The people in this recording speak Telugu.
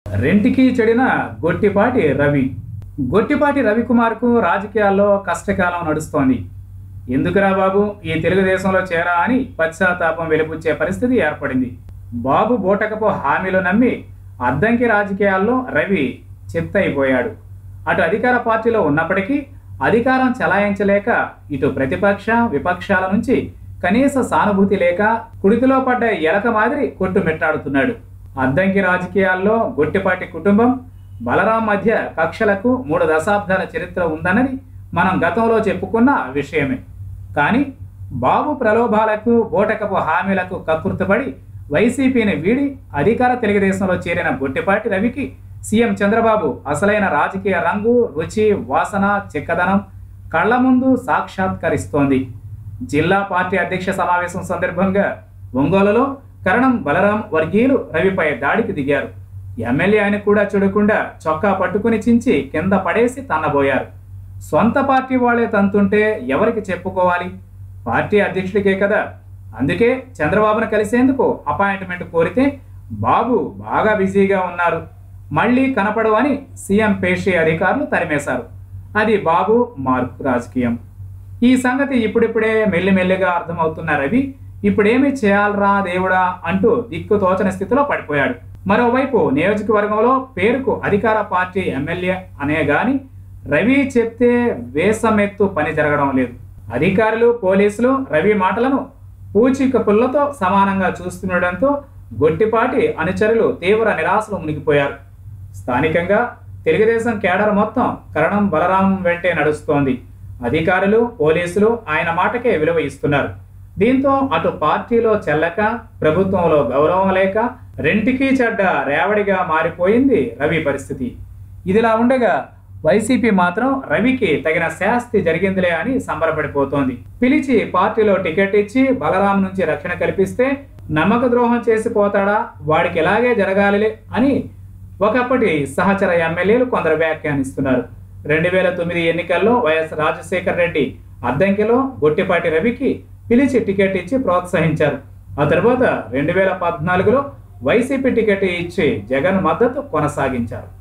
రెంటికి చెడిన గొట్టిపాటి రవి గొట్టిపాటి రవికుమార్కు రాజకీయాల్లో కష్టకాలం నడుస్తోంది ఎందుకురా బాబు ఈ తెలుగుదేశంలో చేరా అని పశ్చాత్తాపం వెలిపుచ్చే పరిస్థితి ఏర్పడింది బాబు బూటకపు హామీలు నమ్మి అద్దంకి రాజకీయాల్లో రవి చిత్తయిపోయాడు అటు అధికార పార్టీలో ఉన్నప్పటికీ అధికారం చలాయించలేక ఇటు ప్రతిపక్ష విపక్షాల నుంచి కనీస సానుభూతి లేక కుడితిలో పడ్డ ఎలక మాదిరి కొట్టుమిట్టాడుతున్నాడు అద్దంకి రాజకీయాల్లో గొట్టిపాటి కుటుంబం బలరాం మధ్య కక్షలకు మూడు దశాబ్దాల చరిత్ర ఉందన్నది మనం గతంలో చెప్పుకున్న విషయమే కానీ బాబు ప్రలోభాలకు బోటకపు హామీలకు కక్కుర్తుపడి వైసీపీని వీడి అధికార తెలుగుదేశంలో చేరిన గొట్టిపాటి రవికి సీఎం చంద్రబాబు అసలైన రాజకీయ రంగు రుచి వాసన చిక్కదనం కళ్ల ముందు సాక్షాత్కరిస్తోంది జిల్లా పార్టీ అధ్యక్ష సమావేశం సందర్భంగా ఒంగోలులో కరణం బలరాం వర్గీయులు రవిపై దాడికి దిగారు ఎమ్మెల్యే ఆయన కూడా చూడకుండా చొక్కా పట్టుకుని చించి కింద పడేసి తన్నబోయారు సొంత పార్టీ వాళ్ళే తంతుంటే ఎవరికి చెప్పుకోవాలి పార్టీ అధ్యక్షుడికే కదా అందుకే చంద్రబాబును కలిసేందుకు అపాయింట్మెంట్ కోరితే బాబు బాగా బిజీగా ఉన్నారు మళ్ళీ కనపడు అని సీఎం పేషి అధికారులు తరిమేశారు అది బాబు మార్క్ రాజకీయం ఈ సంగతి ఇప్పుడిప్పుడే మెల్లిమెల్లిగా అర్థమవుతున్న రవి ఇప్పుడేమి చేయాలరా దేవుడా అంటూ దిక్కు తోచని స్థితిలో పడిపోయాడు మరోవైపు నియోజకవర్గంలో పేరుకు అధికార పార్టీ ఎమ్మెల్యే అనే గాని రవి చెప్తే వేసమెత్తు పని జరగడం లేదు అధికారులు పోలీసులు రవి మాటలను పూచిక పుల్లతో సమానంగా చూస్తుండటంతో గొట్టిపాటి అనుచరులు తీవ్ర నిరాశలో మునిగిపోయారు స్థానికంగా తెలుగుదేశం కేడర్ మొత్తం కరణం బలరాం వెంటే నడుస్తోంది అధికారులు పోలీసులు ఆయన మాటకే విలువ ఇస్తున్నారు దీంతో అటు పార్టీలో చెల్లక ప్రభుత్వంలో గౌరవం లేక రెంటికి చెడ్డ రేవడిగా మారిపోయింది రవి పరిస్థితి ఇదిలా ఉండగా వైసీపీ మాత్రం రవికి తగిన శాస్తి జరిగిందిలే అని సంబరపడిపోతోంది పిలిచి పార్టీలో టికెట్ ఇచ్చి బలరాం నుంచి రక్షణ కల్పిస్తే నమ్మక ద్రోహం చేసి పోతాడా వాడికి ఇలాగే జరగాలిలే అని ఒకప్పటి సహచర ఎమ్మెల్యేలు కొందరు వ్యాఖ్యానిస్తున్నారు రెండు వేల తొమ్మిది ఎన్నికల్లో వైఎస్ రాజశేఖర్ రెడ్డి అద్దంకిలో గొట్టిపాటి రవికి పిలిచి టికెట్ ఇచ్చి ప్రోత్సహించారు ఆ తర్వాత రెండు వేల పద్నాలుగులో వైసీపీ టికెట్ ఇచ్చి జగన్ మద్దతు కొనసాగించారు